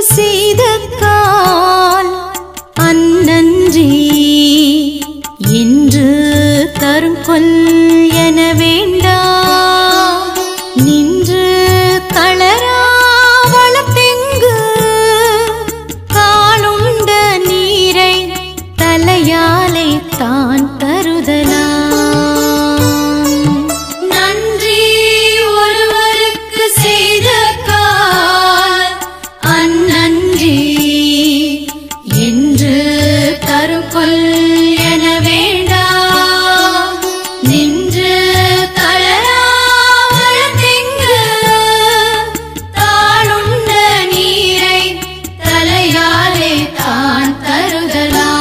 செய்த கால் அந்நன்றி என்று கருங்கொல் என வேண்டாம் நின்று தளரா வளத்தெங்கு காலுண்ட நீரை தலையாலே தான் தருதலாம் நன்றி ஒருவருக்கு செய்த கால் அந்நன்றி என்று கருங்கொல் என வேண்டாம் நின்று தளரா வளத்தெங்கு தாளுண்ட நீரை தலையாலே தான் தருதலாம்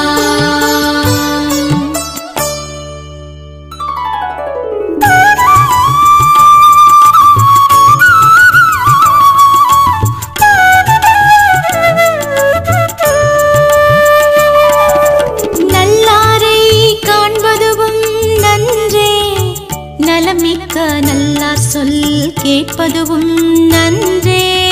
நல்லாரை காண்பதுவும் நன்றே நலமிக்க நல்லார் சொல் கேட்பதுவும் நன்றே